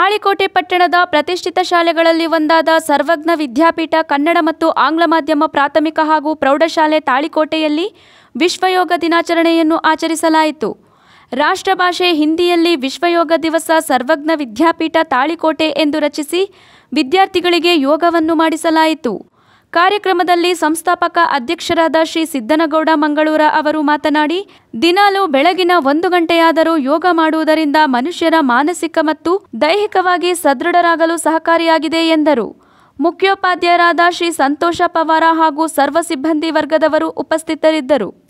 ತಾಳಿಕೋಟೆ ಪಟ್ಟಣದ ಪ್ರತಿಷ್ಠಿತ ಶಾಲೆಗಳಲ್ಲಿ ಒಂದಾದ ಸರ್ವಜ್ಞ ವಿದ್ಯಾಪೀಠ ಕನ್ನಡ ಮತ್ತು ಆಂಗ್ಲ ಮಾಧ್ಯಮ ಪ್ರಾಥಮಿಕ ಹಾಗೂ ಪ್ರೌಢಶಾಲೆ ತಾಳಿಕೋಟೆಯಲ್ಲಿ ವಿಶ್ವಯೋಗ ದಿನಾಚರಣೆಯನ್ನು ಆಚರಿಸಲಾಯಿತು ರಾಷ್ಟ್ರಭಾಷೆ ಹಿಂದಿಯಲ್ಲಿ ವಿಶ್ವಯೋಗ ದಿವಸ ಸರ್ವಜ್ಞ ವಿದ್ಯಾಪೀಠ ತಾಳಿಕೋಟೆ ಎಂದು ರಚಿಸಿ ವಿದ್ಯಾರ್ಥಿಗಳಿಗೆ ಯೋಗವನ್ನು ಮಾಡಿಸಲಾಯಿತು ಕಾರ್ಯಕ್ರಮದಲ್ಲಿ ಸಂಸ್ಥಾಪಕ ಅಧ್ಯಕ್ಷರಾದ ಶ್ರೀ ಸಿದ್ದನಗೌಡ ಮಂಗಳೂರ ಅವರು ಮಾತನಾಡಿ ದಿನಾಲೂ ಬೆಳಗಿನ ಒಂದು ಗಂಟೆಯಾದರೂ ಯೋಗ ಮಾಡುವುದರಿಂದ ಮನುಷ್ಯರ ಮಾನಸಿಕ ಮತ್ತು ದೈಹಿಕವಾಗಿ ಸದೃಢರಾಗಲು ಸಹಕಾರಿಯಾಗಿದೆ ಎಂದರು ಮುಖ್ಯೋಪಾಧ್ಯಾಯರಾದ ಶ್ರೀ ಸಂತೋಷ ಪವಾರ ಹಾಗೂ ಸರ್ವ ಸಿಬ್ಬಂದಿ ವರ್ಗದವರು ಉಪಸ್ಥಿತರಿದ್ದರು